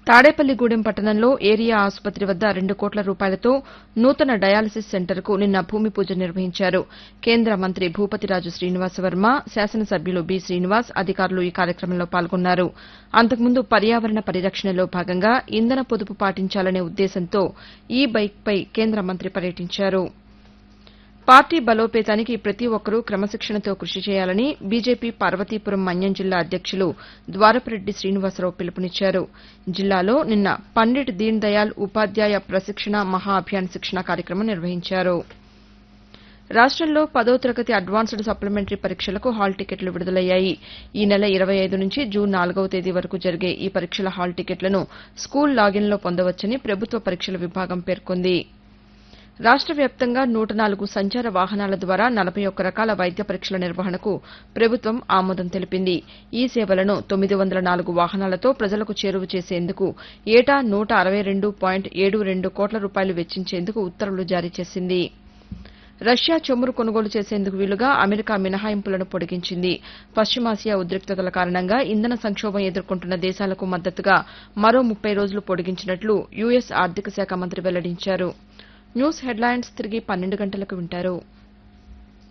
తాడేపల్లిగూడెం పట్టణంలో ఏరియా ఆసుపత్రి వద్ద రెండు కోట్ల రూపాయలతో నూతన డయాలసిస్ సెంటర్కు నిన్న భూమి పూజ నిర్వహించారు కేంద్ర మంత్రి భూపతిరాజు శ్రీనివాసవర్మ శాసనసభ్యులు బి శ్రీనివాస్ అధికారులు ఈ కార్యక్రమంలో పాల్గొన్నారు అంతకుముందు పర్యావరణ పరిరక్షణలో భాగంగా ఇంధన పొదుపు పాటించాలనే ఉద్దేశంతో ఈ బైక్పై కేంద్ర మంత్రి పర్యటించారు పార్టీ బలోపేతానికి ప్రతి ఒక్కరూ క్రమశిక్షణతో కృషి చేయాలని బీజేపీ పార్వతీపురం మన్యం జిల్లా అధ్యక్షులు ద్వారపురెడ్డి శ్రీనివాసరావు పిలుపునిచ్చారు జిల్లాలో నిన్న పండిట్ దీన్ దయాళ్ ఉపాధ్యాయ ప్రశిక్షణ మహా అభియాన్ శిక్షణ కార్యక్రమం నిర్వహించారు రాష్టంలో పదో తరగతి అడ్వాన్స్డ్ సప్లిమెంటరీ పరీక్షలకు హాల్ టికెట్లు విడుదలయ్యాయి ఈ నెల ఇరవై ఐదు నుంచి జూన్ నాలుగవ తేదీ వరకు జరిగే ఈ పరీక్షల హాల్ టికెట్లను స్కూల్ లాగిన్లో పొందవచ్చని ప్రభుత్వ పరీక్షల విభాగం పేర్కొంది రాష్ట వ్యాప్తంగా నూట నాలుగు సంచార వాహనాల ద్వారా నలభై ఒక్క రకాల వైద్య పరీక్షల నిర్వహణకు ప్రభుత్వం ఆమోదం తెలిపింది ఈ సేవలను తొమ్మిది వందల నాలుగు వాహనాలతో ప్రజలకు చేరువ చేసేందుకు ఏటా నూట అరవై రెండు పాయింట్ ఏడు రెండు కోట్ల రూపాయలు వెచ్చించేందుకు ఉత్తర్వులు జారీ చేసింది రష్యా చమురు కొనుగోలు చేసేందుకు వీలుగా అమెరికా మినహాయింపులను పొడిగించింది పశ్చిమాసియా ఉద్రిక్తతల కారణంగా ఇంధన సంక్షోభం ఎదుర్కొంటున్న దేశాలకు మద్దతుగా మరో ముప్పై రోజులు పొడిగించినట్లు యుఎస్ ఆర్థిక శాఖ మంత్రి వెల్లడించారు న్యూస్ హెడ్లైన్స్ తిరిగి పన్నెండు గంటలకు వింటారు